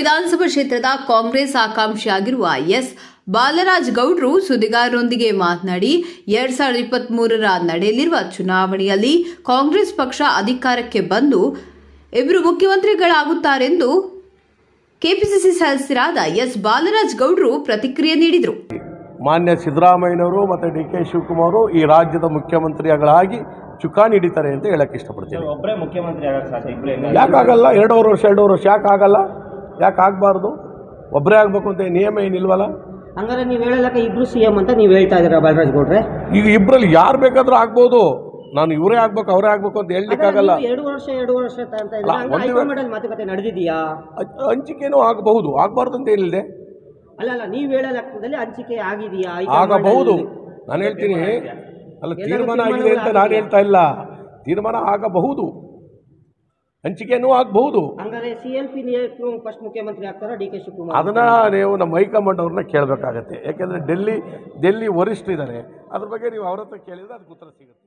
ವಿಧಾನಸಭಾ ಕ್ಷೇತ್ರದ ಕಾಂಗ್ರೆಸ್ ಆಕಾಂಕ್ಷಿಯಾಗಿರುವ ಎಸ್ ಬಾಲರಾಜ್ ಗೌಡ್ರು ಸುದ್ದಿಗಾರರೊಂದಿಗೆ ಮಾತನಾಡಿ ಎರಡ್ ಸಾವಿರದ ಇಪ್ಪತ್ತ್ ಮೂರರ ನಡೆಯಲಿರುವ ಚುನಾವಣೆಯಲ್ಲಿ ಕಾಂಗ್ರೆಸ್ ಪಕ್ಷ ಅಧಿಕಾರಕ್ಕೆ ಬಂದು ಇಬ್ಬರು ಮುಖ್ಯಮಂತ್ರಿಗಳಾಗುತ್ತಾರೆಂದು ಕೆಪಿಸಿಸಿ ಸದಸ್ಯರಾದ ಎಸ್ ಬಾಲರಾಜ್ ಗೌಡ್ರು ಪ್ರತಿಕ್ರಿಯೆ ನೀಡಿದರು ಮಾನ್ಯ ಸಿದ್ದರಾಮಯ್ಯನವರು ಮತ್ತು ಡಿ ಕೆ ಶಿವಕುಮಾರ್ ಈ ರಾಜ್ಯದ ಮುಖ್ಯಮಂತ್ರಿಗಳಾಗಿ ಚುಕ್ಕಾಣಿ ಹಿಡಿತಾರೆ ಅಂತ ಹೇಳಕ್ಕೆ ಇಷ್ಟಪಡ್ತೀನಿ ಒಬ್ಬರೇ ಮುಖ್ಯಮಂತ್ರಿ ಆಗಕ್ಕೆ ಸಾಧ್ಯ ಇಬ್ಬರು ಹೆಂಗ ಯಾಕಾಗಲ್ಲ ಎರಡೂವರೆ ವರ್ಷ ಎರಡೂವರೆ ವರ್ಷ ಯಾಕೆ ಆಗಲ್ಲ ಯಾಕೆ ಆಗಬಾರ್ದು ಒಬ್ಬರೇ ಆಗಬೇಕು ಅಂತ ನಿಯಮ ಏನಿಲ್ವಲ್ಲ ಹಂಗಾರೆ ನೀವು ಹೇಳಲಕ್ಕ ಇಬ್ರು ಸಿ ಎಂ ಅಂತ ನೀವು ಹೇಳ್ತಾ ಇದ್ದೀರಾ ಬಾಲರಾಜ್ ಗೌಡ್ರೆ ಈಗ ಇಬ್ಬರಲ್ಲಿ ಯಾರು ಬೇಕಾದ್ರೂ ಆಗ್ಬೋದು ನಾನು ಇವರೇ ಆಗ್ಬೇಕು ಅವರೇ ಆಗ್ಬೇಕು ಅಂತ ಹೇಳಲಿಕ್ಕಾಗಲ್ಲ ನೀವು ಎರಡು ವರ್ಷ ಎರಡು ವರ್ಷ ಅಂತ ಅಂತ ಅಲ್ಲ, ಇದ್ದೀರಾ. ಹಂಗಾರೆ ಒಂದು ಹೈಕಮಾಂಡ್ ಅಲ್ಲಿ ಮಾತುಕತೆ ನಡೆದಿದೆಯಾ ಹಂಚಿಕೆನೂ ಆಗಬಹುದು ಆಗಬಾರ್ದು ಅಂತ ಹೇಳಿದೆ ಅಲ್ಲ ಅಲ್ಲ ನೀವು ಹೇಳೋ ಲೆಕ್ಕದಲ್ಲಿ ಹಂಚಿಕೆ ಆಗಿದೆಯಾ ಆಗಬಹುದು ನಾನು ಹೇಳ್ತೀನಿ ಅಲ್ಲ ತೀರ್ಮಾನ ಆಗಿದೆ ಅಂತ ನಾನು ಹೇಳ್ತಾ ಇಲ್ಲ ತೀರ್ಮಾನ ಆಗಬಹುದು ಹಂಚಿಕೆನೂ ಆಗಬಹುದು ಹಂಗಾರೆ ಸಿ ಎಲ್ ಪಿ ಫಸ್ಟ್ ಮುಖ್ಯಮಂತ್ರಿ ಆಗ್ತಾರಾ ಡಿ ಕೆ ಶಿವಕುಮಾರ್ ಅದನ್ನ ನೀವು ನಮ್ಮ ಹೈಕಮಾಂಡ್ ಅವ್ರನ್ನ ಕೇಳಬೇಕಾಗತ್ತೆ ಯಾಕೆಂದರೆ ಡೆಲ್ಲಿ ಡೆಲ್ಲಿ ವರಿಷ್ಠರಿದ್ದಾರೆ ಅದ್ರ ಬಗ್ಗೆ ನೀವು ಅವ್ರ ಹತ್ರ ಕೇಳಿದ್ರೆ ಅದಕ್ಕೆ ಉತ್ತರ ಸಿಗುತ್ತೆ